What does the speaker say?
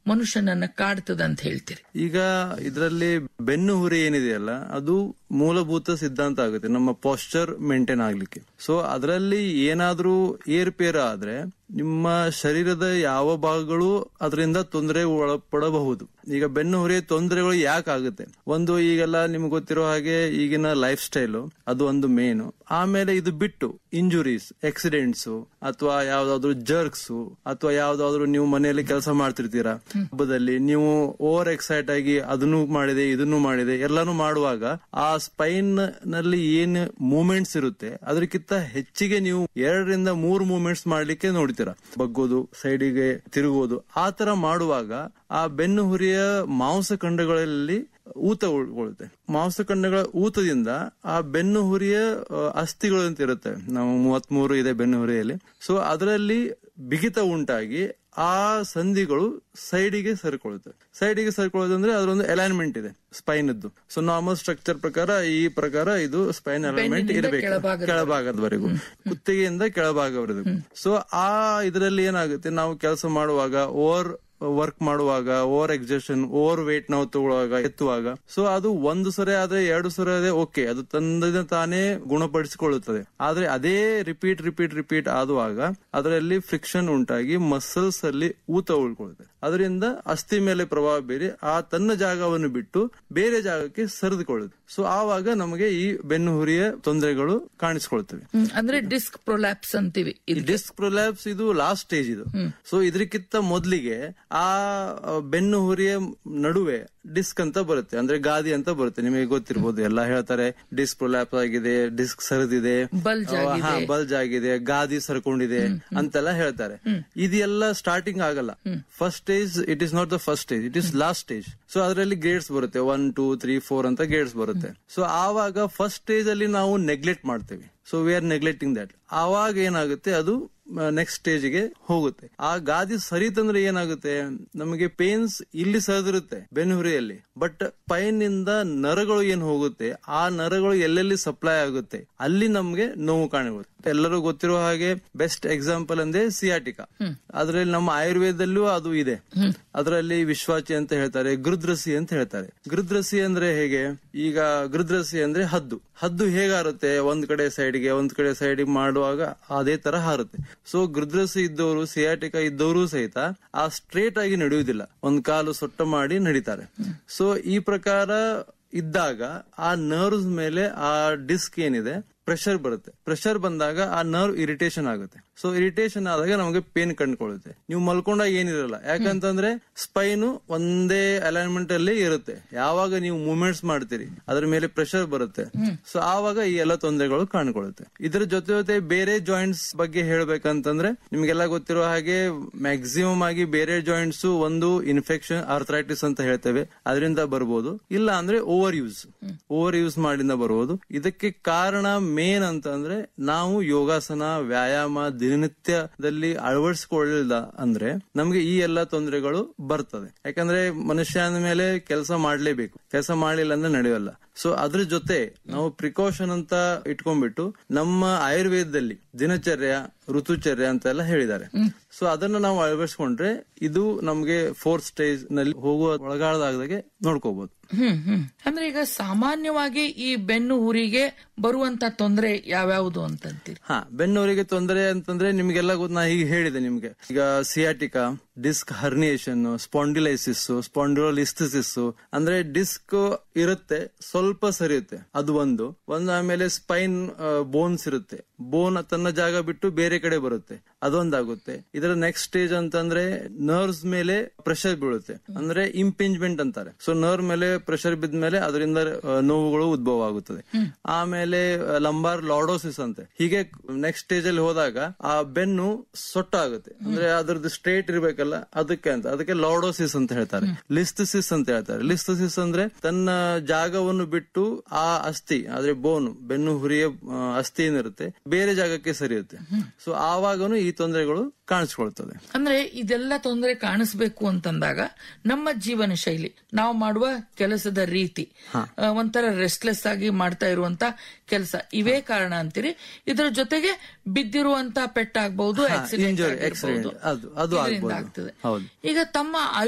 ಮನುಷ್ಯನನ್ನ ಕಾಡ್ತದ ಅಂತ ಹೇಳ್ತೀರಿ ಈಗ ಇದರಲ್ಲಿ ಬೆನ್ನು ಹುರಿ ಏನಿದೆಯಲ್ಲ ಅದು ಮೂಲಭೂತ ಸಿದ್ಧಾಂತ ಆಗುತ್ತೆ ನಮ್ಮ ಪಾಸ್ಚರ್ ಮೇಂಟೈನ್ ಆಗ್ಲಿಕ್ಕೆ ಸೊ ಅದರಲ್ಲಿ ಏನಾದ್ರೂ ಏರ್ಪೇರ್ ಆದ್ರೆ ನಿಮ್ಮ ಶರೀರದ ಯಾವ ಭಾಗಗಳು ಅದರಿಂದ ತೊಂದರೆ ಒಳಪಡಬಹುದು ಈಗ ಬೆನ್ನು ಹುರಿ ತೊಂದರೆಗಳು ಯಾಕೆ ಆಗುತ್ತೆ ಒಂದು ಈಗೆಲ್ಲ ನಿಮ್ಗೆ ಗೊತ್ತಿರೋ ಹಾಗೆ ಈಗಿನ ಲೈಫ್ ಸ್ಟೈಲು ಅದು ಒಂದು ಮೇನ್ ಆಮೇಲೆ ಇದು ಬಿಟ್ಟು ಇಂಜುರೀಸ್ ಆಕ್ಸಿಡೆಂಟ್ಸ್ ಅಥವಾ ಯಾವ್ದಾದ್ರು ಜರ್ಕ್ಸ್ ಅಥವಾ ಯಾವ್ದಾದ್ರು ನೀವು ಮನೆಯಲ್ಲಿ ಕೆಲಸ ಮಾಡ್ತಿರ್ತೀರಾ ಹಬ್ಬದಲ್ಲಿ ನೀವು ಓವರ್ ಎಕ್ಸೈಟ್ ಆಗಿ ಅದನ್ನು ಮಾಡಿದೆ ಇದನ್ನು ಮಾಡಿದೆ ಎಲ್ಲಾನು ಮಾಡುವಾಗ ಆ ಸ್ಪೈನ್ ನಲ್ಲಿ ಏನ್ ಮೂವ್ಮೆಂಟ್ಸ್ ಇರುತ್ತೆ ಅದಕ್ಕಿಂತ ಹೆಚ್ಚಿಗೆ ನೀವು ಎರಡರಿಂದ ಮೂರು ಮೂವ್ಮೆಂಟ್ಸ್ ಮಾಡ್ಲಿಕ್ಕೆ ನೋಡ್ತೀರಾ ಬಗ್ಗೋದು ಸೈಡಿಗೆ ತಿರುಗೋದು ಆ ತರ ಮಾಡುವಾಗ ಆ ಬೆನ್ನು ಹುರಿಯ ಮಾಂಸಖಂಡಗಳಲ್ಲಿ ಊತ ಉಳ್ಕೊಳ್ಳುತ್ತೆ ಮಾಂಸಖಂಡಗಳ ಊತದಿಂದ ಆ ಬೆನ್ನು ಹುರಿಯ ಆ, ಅಸ್ಥಿಗಳು ಅಂತ ಇರುತ್ತೆ ನಾವು ಮೂವತ್ತ್ ಮೂರು ಇದೆ ಬೆನ್ನು ಹುರಿಯಲ್ಲಿ ಸೊ ಅದರಲ್ಲಿ ಬಿಗಿತ ಉಂಟಾಗಿ ಆ ಸಂಧಿಗಳು ಸೈಡಿಗೆ ಸರ್ಕೊಳ್ಳುತ್ತೆ ಸೈಡಿಗೆ ಸರ್ಕೊಳ್ಳೋದಂದ್ರೆ ಅದರೊಂದು ಅಲೈನ್ಮೆಂಟ್ ಇದೆ ಸ್ಪೈನ್ ಇದ್ದು ಸೊ ನಾರ್ಮಲ್ ಸ್ಟ್ರಕ್ಚರ್ ಪ್ರಕಾರ ಈ ಪ್ರಕಾರ ಇದು ಸ್ಪೈನ್ ಅಲೈನ್ಮೆಂಟ್ ಬೆನ್ನಿನಿಂದ ಇರಬೇಕು ಕೆಳಭಾಗದವರೆಗೂ. ಕೆಳಭಾಗದವರೆಗೂ ಕುತ್ತಿಗೆಯಿಂದ ಕೆಳಭಾಗವರೆಗೂ ಸೊ ಆ ಇದರಲ್ಲಿ ಏನಾಗುತ್ತೆ ನಾವು ಕೆಲಸ ಮಾಡುವಾಗ ಓವರ್ ವರ್ಕ್ ಮಾಡುವಾಗ ಓವರ್ ಎಕ್ಸೆಷನ್ ಓವರ್ ವೇಟ್ ನಾವು ತಗೊಳ್ಳುವಾಗ ಎತ್ತುವಾಗ ಸೊ ಅದು ಒಂದು ಸರಿ ಆದ್ರೆ ಎರಡು ಸರಿ ಆದ್ರೆ ಓಕೆ ಅದು ತಂದ ತಾನೇ ಗುಣಪಡಿಸಿಕೊಳ್ಳುತ್ತದೆ ಆದ್ರೆ ಅದೇ ರಿಪೀಟ್ ರಿಪೀಟ್ ರಿಪೀಟ್ ಆದುವಾಗ ಅದರಲ್ಲಿ ಫ್ರಿಕ್ಷನ್ ಉಂಟಾಗಿ ಮಸಲ್ಸ್ ಅಲ್ಲಿ ಊತ ಉಳ್ಕೊಳ್ಳುತ್ತೆ ಅದರಿಂದ ಅಸ್ಥಿ ಮೇಲೆ ಪ್ರಭಾವ ಬೀರಿ ಆ ತನ್ನ ಜಾಗವನ್ನು ಬಿಟ್ಟು ಬೇರೆ ಜಾಗಕ್ಕೆ ಸರಿದುಕೊಳ್ಳುತ್ತೆ ಸೊ ಆವಾಗ ನಮಗೆ ಈ ಬೆನ್ನು ಹುರಿಯ ತೊಂದರೆಗಳು ಕಾಣಿಸ್ಕೊಳ್ತವೆ ಹ್ಮ್, ಅಂದ್ರೆ ಡಿಸ್ಕ್ ಪ್ರೊಲ್ಯಾಪ್ಸ್ ಅಂತೀವಿ ಇದು ಡಿಸ್ಕ್ ಪ್ರೊಲ್ಯಾಪ್ಸ್ ಇದು ಲಾಸ್ಟ್ ಸ್ಟೇಜ್ ಇದು ಸೊ ಇದಕ್ಕಿಂತ ಮೊದಲಿಗೆ ಆ ಆ, ಬೆನ್ನು ಹುರಿಯ ನಡುವೆ ಡಿಸ್ಕ್ ಅಂತ ಬರುತ್ತೆ ಅಂದ್ರೆ ಗಾದಿ ಅಂತ ಬರುತ್ತೆ ನಿಮಗೆ ಗೊತ್ತಿರ್ಬೋದು ಎಲ್ಲ ಹೇಳ್ತಾರೆ ಡಿಸ್ಕ್ ಪ್ರೊಲ್ಯಾಪ್ಸ್ ಆಗಿದೆ ಡಿಸ್ಕ್ ಸರಿದಿದೆ Bulge ಆ, ಆಗಿದೆ. ಹಾ ಬಲ್ಜ್ ಆಗಿದೆ ಗಾದಿ ಸರ್ಕೊಂಡಿದೆ ಅಂತೆಲ್ಲ ಹೇಳ್ತಾರೆ ಇದೆಲ್ಲ ಸ್ಟಾರ್ಟಿಂಗ್ ಆಗಲ್ಲ first stage it is not the first stage it is last stage so ಅದರಲ್ಲಿ ಗೇಟ್ಸ್ ಬರುತ್ತೆ ಒನ್ ಟೂ ತ್ರೀ ಫೋರ್ ಅಂತ ಗೇಟ್ಸ್ ಬರುತ್ತೆ ಸೊ ಆವಾಗ ಫಸ್ಟ್ ಸ್ಟೇಜ್ ಅಲ್ಲಿ ನಾವು ನೆಗ್ಲೆಕ್ಟ್ ಮಾಡ್ತೇವೆ so we are neglecting that ಆವಾಗ ಏನಾಗುತ್ತೆ ಅದು ನೆಕ್ಸ್ಟ್ ಸ್ಟೇಜ್ ಗೆ ಹೋಗುತ್ತೆ ಆ ಗಾದಿ ಸರಿತಂದ್ರೆ ಏನಾಗುತ್ತೆ ನಮಗೆ ಪೇನ್ಸ್ ಇಲ್ಲಿ ಸರಿದಿರುತ್ತೆ ಬೆನ್ನುಹುರಿಯಲ್ಲಿ ಬಟ್ ಪೈನ್ ಇಂದ ನರಗಳು ಏನ್ ಹೋಗುತ್ತೆ ಆ ನರಗಳು ಎಲ್ಲೆಲ್ಲಿ ಸಪ್ಲೈ ಆಗುತ್ತೆ ಅಲ್ಲಿ ನಮ್ಗೆ ನೋವು ಕಾಣಬಹುದು ಎಲ್ಲರೂ ಗೊತ್ತಿರೋ ಹಾಗೆ ಬೆಸ್ಟ್ ಎಕ್ಸಾಂಪಲ್ ಅಂದ್ರೆ ಸಿಯಾಟಿಕಾ ಅದರಲ್ಲಿ ನಮ್ಮ ಆಯುರ್ವೇದದಲ್ಲೂ ಅದು ಇದೆ ಅದರಲ್ಲಿ ವಿಶ್ವಾಚಿ ಅಂತ ಹೇಳ್ತಾರೆ ಗೃದ್ರಸಿ ಅಂತ ಹೇಳ್ತಾರೆ ಗೃದ್ರಸಿ ಅಂದ್ರೆ ಹೇಗೆ ಈಗ ಗೃದ್ರಸಿ ಅಂದ್ರೆ ಹದ್ದು ಹದ್ದು ಹೇಗಾರುತ್ತೆ ಒಂದ್ ಕಡೆ ಸೈಡ್ಗೆ ಒಂದ್ ಕಡೆ ಸೈಡ್ ಮಾಡುವಾಗ ಅದೇ ತರ ಹಾರುತ್ತೆ ಸೊ ಗೃದ್ರಸಿ ಇದ್ದವರು ಸಿಯಾಟಿಕಾ ಇದ್ದವರು ಸಹಿತ ಆ ಸ್ಟ್ರೇಟ್ ಆಗಿ ನಡೆಯುವುದಿಲ್ಲ ಒಂದ್ ಕಾಲು ಸೊಟ್ಟ ಮಾಡಿ ನಡೀತಾರೆ ಸೊ ಈ ಪ್ರಕಾರ ಇದ್ದಾಗ ಆ ನರ್ವ್ಸ್ ಮೇಲೆ ಆ ಡಿಸ್ಕ್ ಏನಿದೆ ಪ್ರೆಷರ್ ಬರುತ್ತೆ ಪ್ರೆಷರ್ ಬಂದಾಗ ಆ ನರ್ವ್ ಇರಿಟೇಷನ್ ಆಗುತ್ತೆ ಸೊ ಇರಿಟೇಷನ್ ಆದಾಗ ನಮಗೆ ಪೇನ್ ಕಂಡುಕೊಳ್ಳುತ್ತೆ ನೀವು ಮಲ್ಕೊಂಡಾಗ ಏನಿರಲ್ಲ ಯಾಕಂತಂದ್ರೆ ಸ್ಪೈನು ಒಂದೇ ಅಲೈನ್ಮೆಂಟ್ ಅಲ್ಲಿ ಇರುತ್ತೆ ಯಾವಾಗ ನೀವು ಮೂವ್ಮೆಂಟ್ಸ್ ಮಾಡ್ತೀರಿ ಅದ್ರ ಮೇಲೆ ಪ್ರೆಷರ್ ಬರುತ್ತೆ ಸೊ ಆವಾಗ ಈ ಎಲ್ಲ ತೊಂದರೆಗಳು ಕಾಣ್ಕೊಳ್ಳುತ್ತೆ ಇದರ ಜೊತೆ ಜೊತೆ ಬೇರೆ ಜಾಯಿಂಟ್ಸ್ ಬಗ್ಗೆ ಹೇಳ್ಬೇಕಂತಂದ್ರೆ ನಿಮ್ಗೆಲ್ಲ ಗೊತ್ತಿರೋ ಹಾಗೆ ಮ್ಯಾಕ್ಸಿಮಮ್ ಆಗಿ ಬೇರೆ ಜಾಯಿಂಟ್ಸ್ ಒಂದು ಇನ್ಫೆಕ್ಷನ್ ಆರ್ಥರೈಟಿಸ್ ಅಂತ ಹೇಳ್ತೇವೆ ಅದರಿಂದ ಬರ್ಬೋದು ಇಲ್ಲ ಅಂದ್ರೆ ಓವರ್ ಯೂಸ್ ಓವರ್ ಯೂಸ್ ಮಾಡಿಂದ ಬರ್ಬೋದು ಇದಕ್ಕೆ ಕಾರಣ ಮೇನ್ ಅಂತಂದ್ರೆ ನಾವು ಯೋಗಾಸನ ವ್ಯಾಯಾಮ ದಿನನಿತ್ಯದಲ್ಲಿ ಅಳವಡಿಸಿಕೊಳ್ಳಿಲ್ಲ ಅಂದ್ರೆ ನಮ್ಗೆ ಈ ಎಲ್ಲಾ ತೊಂದರೆಗಳು ಬರ್ತದೆ ಯಾಕಂದ್ರೆ ಮನುಷ್ಯ ಮೇಲೆ ಕೆಲಸ ಮಾಡ್ಲೇಬೇಕು ಕೆಲಸ ಮಾಡ್ಲಿಲ್ಲ ಅಂದ್ರೆ ನಡೆಯಲ್ಲ ಸೊ ಅದ್ರ ಜೊತೆ ನಾವು ಪ್ರಿಕಾಷನ್ ಅಂತ ಇಟ್ಕೊಂಡ್ಬಿಟ್ಟು ನಮ್ಮ ಆಯುರ್ವೇದದಲ್ಲಿ ದಿನಚರ್ಯ ಋತುಚರ್ಯ ಅಂತೆಲ್ಲ ಹೇಳಿದ್ದಾರೆ ಸೊ ಅದನ್ನ ನಾವು ಅಳವಡಿಸ್ಕೊಂಡ್ರೆ ಇದು ನಮ್ಗೆ ಫೋರ್ತ್ ಸ್ಟೇಜ್ ನಲ್ಲಿ ಹೋಗುವ ಒಳಗಾಳದಾಗದಾಗೆ ನೋಡ್ಕೋಬಹುದು ಹ್ಮ್ ಹ್ಮ್ ಅಂದ್ರೆ ಈಗ ಸಾಮಾನ್ಯವಾಗಿ ಈ ಬೆನ್ನು ಹುರಿಗೆ ಬರುವಂತ ತೊಂದರೆ ಯಾವ್ಯಾವುದು ಅಂತಂತೀರಿ ಹಾ ಬೆನ್ನೂರಿಗೆ ತೊಂದರೆ ಅಂತಂದ್ರೆ ನಿಮ್ಗೆಲ್ಲ ಗೊತ್ತು ನಾ ಈಗ ಹೇಳಿದೆ ನಿಮ್ಗೆ ಈಗ sciatica disc herniation spondylosis spondylolisthesis ಅಂದ್ರೆ ಡಿಸ್ಕ್ ಇರುತ್ತೆ ಸ್ವಲ್ಪ ಸರಿಯುತ್ತೆ ಅದು ಒಂದು ಒಂದು ಆಮೇಲೆ ಸ್ಪೈನ್ ಬೋನ್ಸ್ ಇರುತ್ತೆ ಬೋನ್ ತನ್ನ ಜಾಗ ಬಿಟ್ಟು ಬೇರೆ ಕಡೆ ಬರುತ್ತೆ ಅದೊಂದಾಗುತ್ತೆ ಇದರ ನೆಕ್ಸ್ಟ್ ಸ್ಟೇಜ್ ಅಂತಂದ್ರೆ ನರ್ವ್ಸ್ ಮೇಲೆ ಪ್ರೆಷರ್ ಬೀಳುತ್ತೆ ಅಂದ್ರೆ ಇಂಪಿಂಜ್ಮೆಂಟ್ ಅಂತಾರೆ ಸೊ ನರ್ವ್ ಮೇಲೆ ಪ್ರೆಷರ್ ಬಿದ್ದ ಮೇಲೆ ಅದರಿಂದ ಆ, ನೋವುಗಳು ಉದ್ಭವ ಆಗುತ್ತದೆ ಆಮೇಲೆ ಲಂಬಾರ್ ಲಾಡೋಸಿಸ್ ಅಂತೆ ಹೀಗೆ ನೆಕ್ಸ್ಟ್ ಸ್ಟೇಜ್ ಅಲ್ಲಿ ಹೋದಾಗ ಆ ಬೆನ್ನು ಸೊಟ್ಟ ಆಗುತ್ತೆ ಅಂದ್ರೆ ಅದ್ರದ್ದು ಸ್ಟ್ರೇಟ್ ಇರ್ಬೇಕಲ್ಲ ಅದಕ್ಕೆ ಅಂತ ಅದಕ್ಕೆ ಲಾಡೋಸಿಸ್ ಅಂತ ಹೇಳ್ತಾರೆ ಲಿಸ್ತಸಿಸ್ ಅಂತ ಹೇಳ್ತಾರೆ ಲಿಸ್ತಸಿಸ್ ಅಂದ್ರೆ ತನ್ನ ಜಾಗವನ್ನು ಬಿಟ್ಟು ಆ ಅಸ್ಥಿ ಆದ್ರೆ ಬೋನು ಬೆನ್ನು ಹುರಿಯ ಆ, ಅಸ್ಥಿ ಏನಿರುತ್ತೆ ಬೇರೆ ಜಾಗಕ್ಕೆ ಸರಿಯುತ್ತೆ ಸೊ ಆವಾಗನು ಈ ತೊಂದರೆಗಳು ಕಾಣಿಸ್ಕೊಳ್ತದೆ ಅಂದ್ರೆ ಇದೆಲ್ಲ ತೊಂದರೆ ಕಾಣಿಸ್ಬೇಕು ಅಂತಂದಾಗ ನಮ್ಮ ಜೀವನ ಶೈಲಿ ನಾವು ಮಾಡುವ ಕೆಲಸದ ರೀತಿ ಆ, ಒಂಥರ ರೆಸ್ಟ್ಲೆಸ್ ಆಗಿ ಮಾಡ್ತಾ ಇರುವಂತ ಕೆಲಸ ಇವೇ ಕಾರಣ ಅಂತೀರಿ ಇದರ ಜೊತೆಗೆ ಬಿದ್ದಿರುವಂತ ಪೆಟ್ಟಾಗಬಹುದು injury, accident, ಅದು- ಅದು ಆಗ್ಬೋದು. ಆಗ್ತದೆ ಹೌದು. ಈಗ ತಮ್ಮ